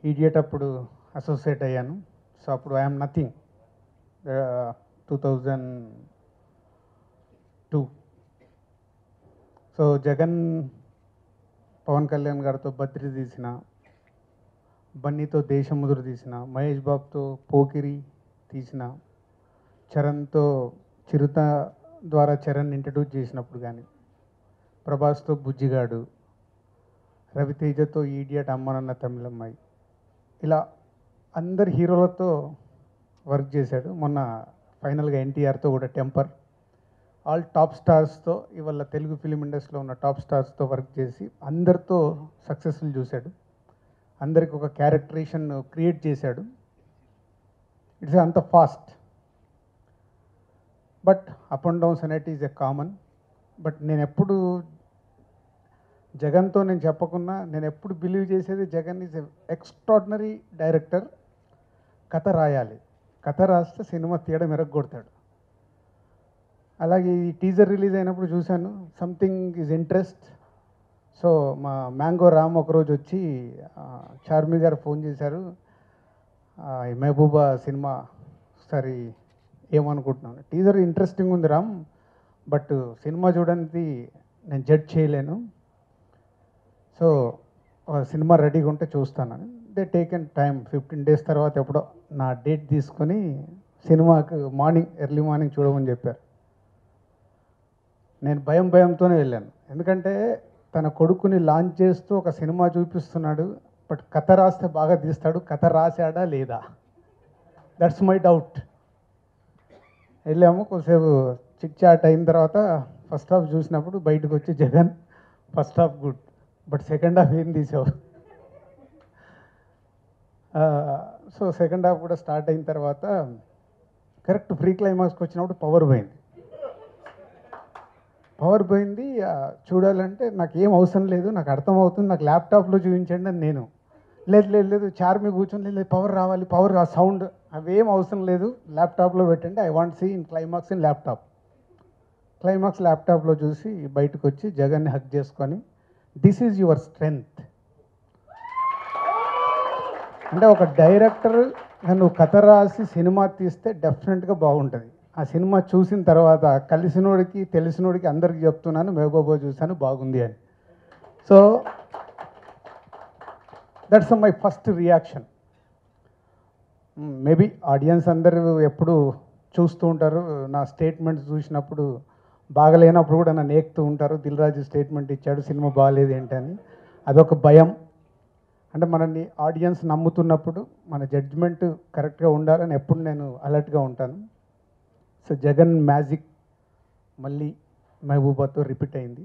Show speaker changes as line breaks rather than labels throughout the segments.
idiot అప్పుడు associate అయ్యాను so అప్పుడు I'm nothing two thousand two so Jagan Pawan Kalyan గారితో బద్రి తీసిన బన్నీతో దేశముదురు తీసిన మహేష్ బాబుతో పోకిరి తీసిన చరణ్తో చిరుత ద్వారా చరణ్ ఇంట్రడ్యూస్ చేసినప్పుడు కానీ ప్రభాస్తో బుజ్జిగాడు రవితేజతో ఈడియట్ అమ్మనన్న తమిళమ్మాయి ఇలా అందరి హీరోలతో వర్క్ చేశాడు మొన్న ఫైనల్గా ఎన్టీఆర్తో కూడా టెంపర్ ఆల్ టాప్ స్టార్స్తో ఇవాళ తెలుగు ఫిలిం ఇండస్ట్రీలో ఉన్న టాప్ స్టార్స్తో వర్క్ చేసి అందరితో సక్సెస్ఫుల్ చూశాడు అందరికి ఒక క్యారెక్టరేషన్ క్రియేట్ చేశాడు ఇట్స్ అంత fast but up and downs అనేటి ఈజ్ ఎ కామన్ బట్ నేను ఎప్పుడు జగన్తో నేను చెప్పకున్నా నేను ఎప్పుడు బిలీవ్ చేసేది జగన్ ఈజ్ ఎక్స్ట్రాడినరీ డైరెక్టర్ కథ రాయాలి కథ రాస్తే సినిమా తీయడం ఎరగొడతాడు అలాగే ఈ టీజర్ రిలీజ్ అయినప్పుడు చూశాను సంథింగ్ ఈజ్ ఇంట్రెస్ట్ సో మా మ్యాంగో రామ్ ఒకరోజు వచ్చి ఆ, చార్మి గారు ఫోన్ చేశారు ఆ, ఈ మహబూబా సినిమా ఒకసారి ఏమనుకుంటున్నాను టీజర్ ఇంట్రెస్టింగ్ ఉంది రామ్ బట్ సినిమా చూడడానికి నేను జడ్జ్ చేయలేను సో ఆ సినిమా రెడీగా ఉంటే చూస్తానని they taken time fifteen days తర్వాత ఎప్పుడో నా డేట్ తీసుకొని సినిమాకు మార్నింగ్ ఎర్లీ మార్నింగ్ చూడమని చెప్పారు నేను భయం భయంతోనే వెళ్ళాను ఎందుకంటే తన కొడుకుని లాంచ్ చేస్తూ ఒక సినిమా చూపిస్తున్నాడు బట్ కథ రాస్తే బాగా తీస్తాడు కథ రాశాడా లేదా దట్స్ మై డౌట్ వెళ్ళాము కొద్దిసేపు చిట్ చాట్ అయిన తర్వాత ఫస్ట్ హాఫ్ చూసినప్పుడు బయటకు వచ్చి Jagan first half good but second half ఏం తీసావు సో సెకండ్ హాఫ్ కూడా స్టార్ట్ అయిన తర్వాత కరెక్ట్ ఫ్రీ క్లైమాక్స్కి వచ్చినప్పుడు పవర్ పోయింది పవర్ పోయింది ఆ, చూడాలంటే నాకు ఏం అవసరం లేదు నాకు అర్థమవుతుంది నాకు ల్యాప్టాప్లో చూపించండి అని నేను లేదు లేదు లేదు చార్మి కూర్చొని లేదు పవర్ రావాలి పవర్ ఆ సౌండ్ అవేం అవసరం లేదు ల్యాప్టాప్లో పెట్టండి I want see in climax in laptop climax ల్యాప్టాప్లో చూసి బయటకు వచ్చి జగన్ని హక్ చేసుకొని దిస్ ఈజ్ యువర్ స్ట్రెంగ్త్ అంటే ఒక డైరెక్టర్ నువ్వు కథ రాసి సినిమా తీస్తే డెఫినెట్గా బాగుంటుంది ఆ సినిమా చూసిన తర్వాత కలిసినోడికి తెలిసినోడికి అందరికి చెప్తున్నాను మేబాబో చూశాను బాగుంది అని so that's my first reaction maybe audience అందరూ ఎప్పుడు చూస్తూ ఉంటారు నా స్టేట్మెంట్స్ చూసినప్పుడు బాగలేనప్పుడు కూడా నన్ను ఏకుతూ ఉంటారు దిల్ రాజు స్టేట్మెంట్ ఇచ్చాడు సినిమా బాగాలేదు ఏంటని అదొక భయం అంటే మనల్ని ఆడియన్స్ నమ్ముతున్నప్పుడు మన జడ్జ్మెంట్ కరెక్ట్గా ఉండాలని ఎప్పుడు నేను అలర్ట్గా ఉంటాను సో జగన్ మ్యాజిక్ మళ్ళీ మహబూబాతో రిపీట్ అయింది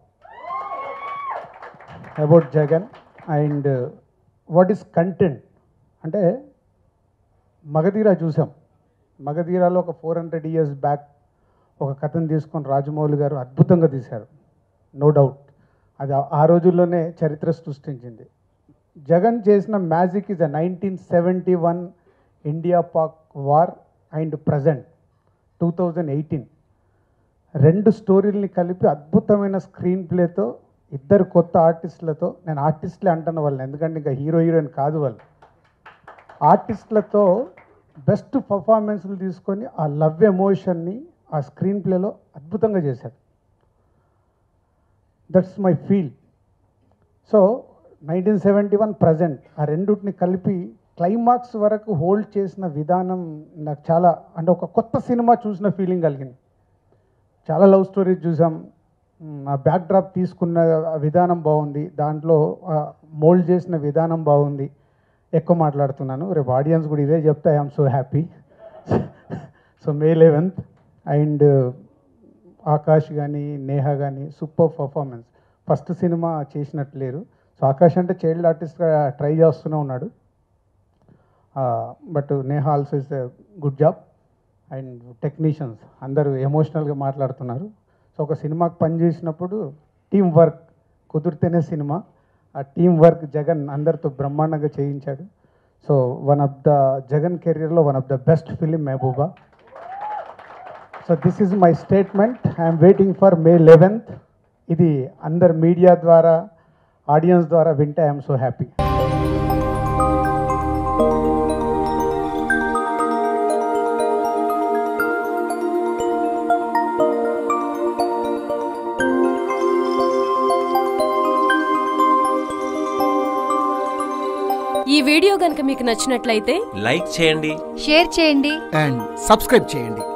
about Jagan and what is content అంటే మగధీర చూసాం మగధీరాలో ఒక ఫోర్ హండ్రెడ్ ఇయర్స్ బ్యాక్ ఒక కథను తీసుకొని రాజమౌళి గారు అద్భుతంగా తీశారు నో డౌట్ అది ఆ- ఆ రోజుల్లోనే చరిత్ర సృష్టించింది జగన్ చేసిన magic is a nineteen seventy one India Pak war and present two thousand eighteen రెండు స్టోరీల్ని కలిపి అద్భుతమైన స్క్రీన్ ప్లేతో ఇద్దరు కొత్త ఆర్టిస్టులతో నేను ఆర్టిస్టులే అంటున్న వాళ్ళని ఎందుకంటే ఇంకా హీరో హీరోయిన్ కాదు వాళ్ళు ఆర్టిస్టులతో బెస్ట్ పర్ఫార్మెన్స్లు తీసుకొని ఆ లవ్ ఎమోషన్ని ఆ స్క్రీన్ ప్లేలో అద్భుతంగా చేశాడు that's my feel so nineteen seventy one present ఆ రెండుటిని కలిపి క్లైమాక్స్ వరకు హోల్డ్ చేసిన విధానం నాకు చాలా అంటే ఒక కొత్త సినిమా చూసిన ఫీలింగ్ కలిగింది చాలా లవ్ స్టోరీస్ చూసాం మ్, ఆ బ్యాక్ డ్రాప్ తీసుకున్న ఆ విధానం బాగుంది దాంట్లో మోల్డ్ చేసిన విధానం బాగుంది ఎక్కువ మాట్లాడుతున్నాను రేపు ఆడియన్స్ కూడా ఇదే చెప్తే I'm so happy so May eleventh and Akash కానీ నేహ కానీ సూపర్ పర్ఫార్మెన్స్ ఫస్ట్ సినిమా చేసినట్టు లేరు సో ఆకాష్ అంటే చైల్డ్ ఆర్టిస్ట్గా ట్రై చేస్తూనే ఉన్నాడు but Neha also is good job and technicians అందరూ ఎమోషనల్గా మాట్లాడుతున్నారు సో ఒక సినిమాకి పనిచేసినప్పుడు టీం వర్క్ కుదిరితేనే సినిమా ఆ టీం వర్క్ జగన్ అందరితో బ్రహ్మాండంగా చేయించాడు so one of the Jagan కెరియర్లో one of the best film Mehbooba so this is my statement I'm waiting for May eleventh ఇది అందరు మీడియా ద్వారా ఆడియన్స్ ద్వారా వింటే ఐఎమ్ సో హ్యాపీ
ఈ వీడియో గనుక మీకు నచ్చినట్లయితే
లైక్ చేయండి
షేర్ చేయండి
అండ్ సబ్స్క్రైబ్ చేయండి